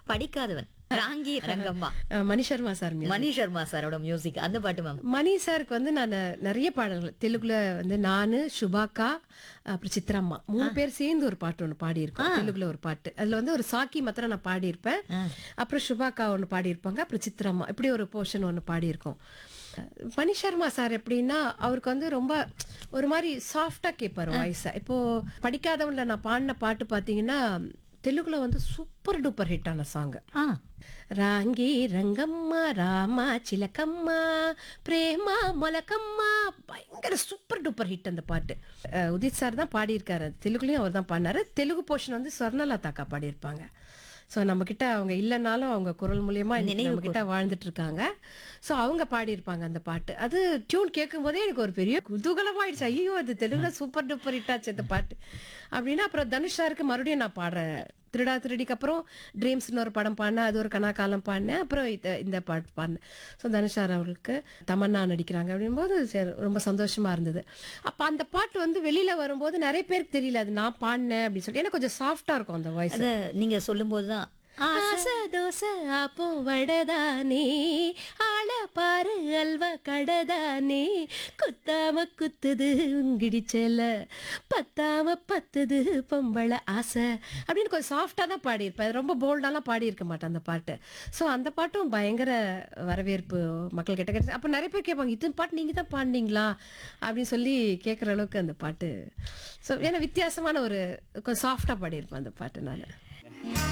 படிக்காதவன் ராங்கி ரங்கம்மா அஹ், Mani Sharma sir music. Mani Sharma சாரோட மியூசிக் அந்த பாட்டு மேம் மணி சாருக்கு வந்து நான் நிறைய பாடல்கள் தெலுங்குல வந்து நானு சுபாக்கா அப்புறம் சித்ரம்மா மூணு பேர் சேர்ந்து ஒரு பாட்டு ஒன்று பாடியிருக்கோம் தெலுங்குல ஒரு பாட்டு அதுல வந்து ஒரு சாக்கி மாத்திரம் நான் பாடியிருப்பேன் அப்புறம் சுபாக்கா ஒன்று பாடியிருப்பாங்க அப்புறம் சித்ரம்மா இப்படி ஒரு போர்ஷன் ஒன்று பாடியிருக்கோம் மணி சர்மா சார் எப்படின்னா அவருக்கு வந்து ரொம்ப ஒரு மாதிரி சாஃப்டா கேட்பாரு வாய்ஸை இப்போ படிக்காதவன்ல நான் பாடின பாட்டு பாத்தீங்கன்னா தெலுங்குல வந்து சூப்பர் டூப்பர் ஹிட் ஆன சாங் ஆ రాంగి రంగమ్మ రామ చిలకమ్మ ప్రేమ మొలకమ్మ பயங்கர சூப்பர் டூப்பர் ஹிட் அந்த பாட்டு அஹ் உதித் சார் தான் பாடியிருக்காரு தெலுங்குலயும் அவர் தான் பாடினாரு தெலுங்கு போர்ஷன் வந்து ஸ்வர்ணலதாக்கா பாடியிருப்பாங்க ஸோ நம்ம கிட்ட அவங்க இல்லைனாலும் அவங்க குரல் மூலியமா இன்னைக்கு நம்ம கிட்ட வாழ்ந்துட்டு இருக்காங்க ஸோ அவங்க பாடியிருப்பாங்க அந்த பாட்டு அது டியூன் கேட்கும் போதே எனக்கு ஒரு பெரிய குதூகலமாயிடுச்சு ஐயோ அது தெலுங்குல சூப்பர் டூப்பர் ஹிட் ஆச்சு அந்த பாட்டு அப்படின்னா அப்புறம் தனுஷ் சாருக்கு மறுபடியும் நான் பாடுறேன் திருடா திருடிக்கு அப்புறம் ட்ரீம்ஸ்னு ஒரு படம் பாடினேன் அது ஒரு கனாக்காலம் பாடினேன் அப்புறம் இந்த இந்த பாட்டு பாடினேன் ஸோ தனுஷார் அவர்களுக்கு தமன்னா நடிக்கிறாங்க அப்படிங்கும்போது சரி ரொம்ப சந்தோஷமா இருந்தது அப்போ அந்த பாட்டு வந்து வெளியில வரும்போது நிறைய பேருக்கு தெரியல அது நான் பாடினேன் அப்படின்னு சொல்லிட்டு எனக்கு கொஞ்சம் சாஃப்டா இருக்கும் அந்த வாய்ஸ் அத நீங்க சொல்லும் தான் ஆசை தோசை அப்போ வடதானே ஆள பாரு அல்வா கடதானே குத்தாம குத்துது உங்கிடி செல்ல பத்தாம பத்துது பொம்பளை ஆசை அப்படின்னு கொஞ்சம் சாஃப்டா தான் பாடியிருப்பேன் ரொம்ப போல்டாலாம் பாடியிருக்க மாட்டேன் அந்த பாட்டு ஸோ அந்த பாட்டும் பயங்கர வரவேற்பு மக்கள் கிட்ட கிடைச்சு அப்போ நிறைய பேர் கேட்பாங்க இத்தனை பாட்டு நீங்க தான் பாடினீங்களா அப்படின்னு சொல்லி கேட்குற அளவுக்கு அந்த பாட்டு ஸோ ஏன்னா வித்தியாசமான ஒரு கொஞ்சம் சாஃப்டா பாடியிருப்பேன் அந்த பாட்டு நான்